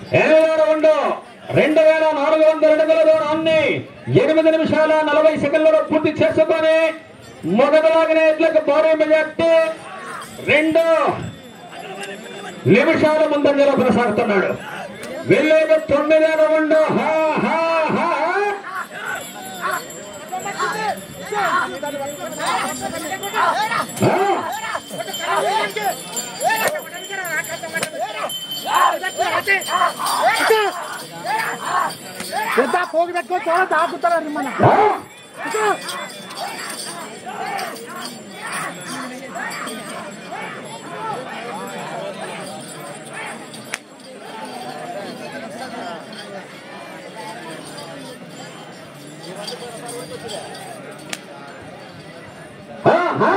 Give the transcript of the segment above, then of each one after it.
ఎనిమిదో రౌండ్ రెండు వేల నాలుగు వందల అడుగుల దూరాన్ని ఎనిమిది నిమిషాల నలభై సెకండ్లలో పూర్తి చేసుకొని మొదటిలాగిన ఎట్లకు భారీ మెజార్టీ రెండు నిమిషాల ముందంజలో కొనసాగుతున్నాడు వెళ్ళేది తొమ్మిదో రౌండ్ హా హా హా హా. పెద్ద పోగి పెట్టుకో చూడ దాకుతారు మన హా. హా, హా.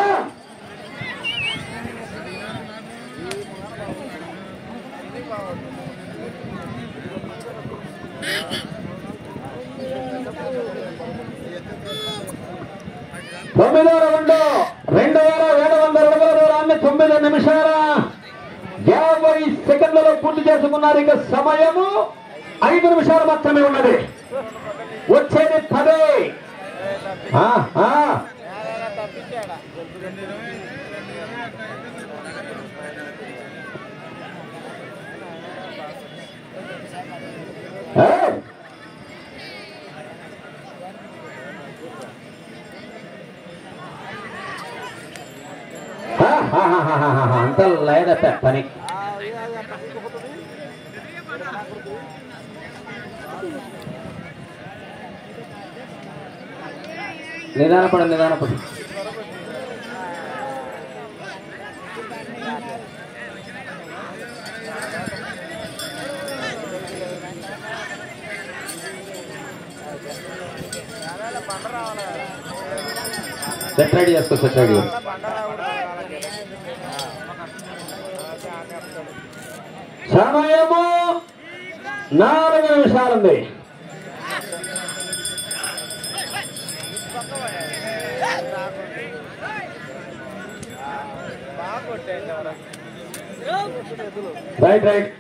తొమ్మిదో రౌండ్ రెండు వేల ఏడు వందల అడుగుల దూరాన్ని తొమ్మిది నిమిషాల యాభై సెకండ్లలో పూర్తి చేసుకున్నారు ఇక సమయము ఐదు నిమిషాలు మాత్రమే ఉన్నది వచ్చేది పదే ఆ, ఆ. ఏయ్! ఆహాహాహాహాహా, అంత లేదట పని నిదానపడు నిదానపడు సెట్ రెడీ చేసుకో సెట్ రెడీ సమయము నాలుగు నిమిషాలుంది రైట్ రైట్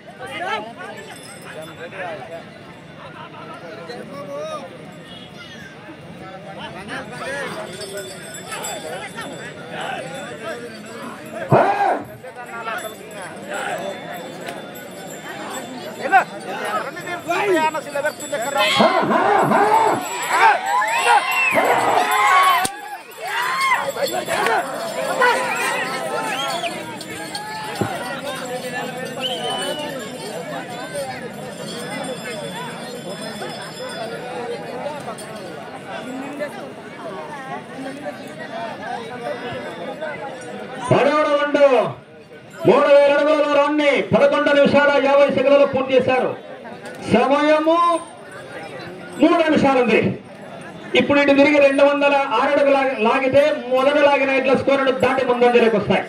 పదవ రౌండ్ మూడు వేల అడుగుల దూరాన్ని పదకొండు నిమిషాల యాభై సెకండ్లలో పూర్తి చేశారు సమయము మూడు నిమిషాలుంది ఇప్పుడు ఇటు తిరిగి రెండు వందల ఆరు అడుగు లాగి- లాగితే మొదట లాగిన ఇట్ల స్కోర్ దాటి ముందంజలోకి వస్తాయి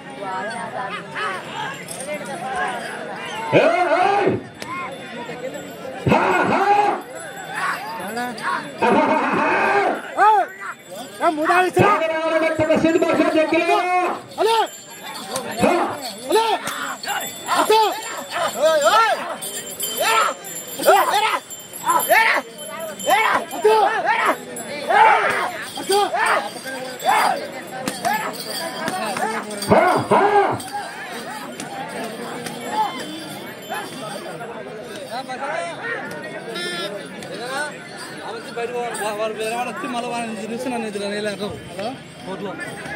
ఏయ్, ఏయ్! హా, హా! ఆహాహాహా! ముదాలి సాగరాల మెట్టక సిద్ధభాష చెక్కిలో అలే హా! అలే అసో అసో అసో హా, హా! వాళ్ళు వేరే వాళ్ళు వచ్చి మళ్ళీ వాళ్ళని చూస్తున్నాను ఇది నీళ్ళు అంటారు కోర్టులో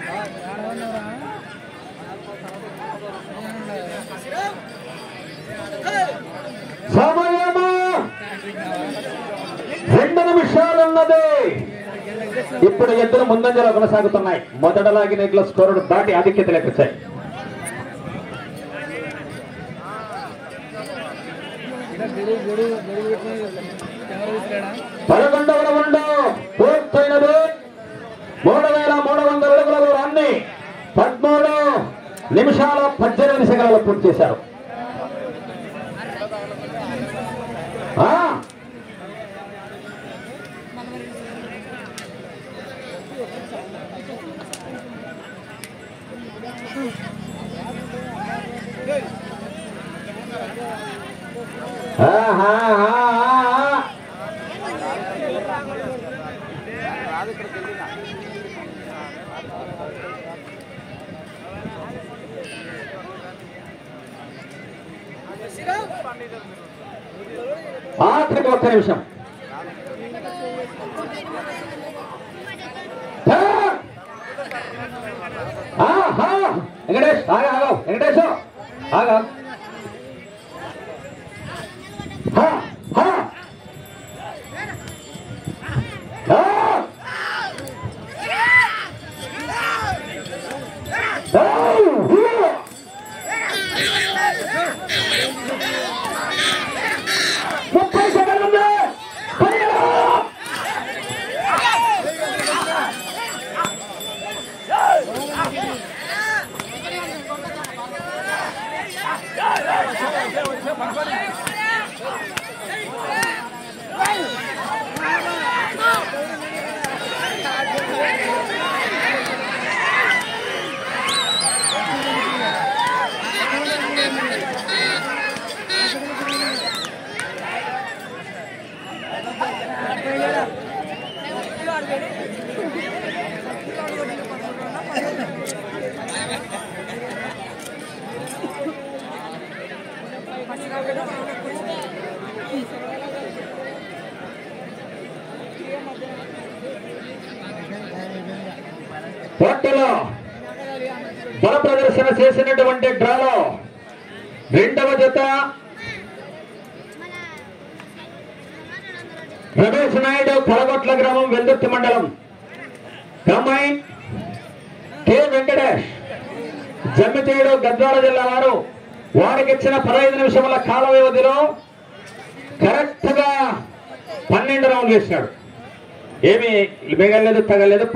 సమయము రెండు నిమిషాలు ఉన్నది ఇప్పుడు ఇద్దరు ముందంజలో కొనసాగుతున్నాయి మొదట లాగిన ఇట్ల స్కోరుడు దాటి ఆధిక్యతలోకి వచ్చాయి గొడుగు గొడుగు గొడుగు పెట్టుకుని కెమెరా తీసుకురాడా పదకొండవ రౌండ్ పూర్తయినది మూడు వేల మూడు వందల అడుగుల దూరాన్ని పదమూడు నిమిషాల పద్దెనిమిది సెకండ్లలో పూర్తి చేశారు ఆ, ఆహాహాహా. ఆఖరికి ఒక్క నిమిషం ఆ! ఆహా! వెంకటేష్ ఆగా ఆగా వెంకటేష్ ఆగా హా! హా! ఆ! ఆ! హూ! ముప్పై సెకండ్లు ఉంది పరిగెడు! పోటీలో బల ప్రదర్శన చేసినటువంటి డ్రాలో రెండవ జత రమేష్ నాయుడు కలగొట్ల గ్రామం వెల్దుర్తి మండలం కంబైన్ కె వెంకటేష్ జమ్మితేడు గద్వాల జిల్లా వారు వారికి ఇచ్చిన పదహైదు నిమిషముల కాల వ్యవధిలో కరెక్ట్ గా పన్నెండు రౌండ్లు వేసినాడు ఏమి మిగలేదు తగలేదు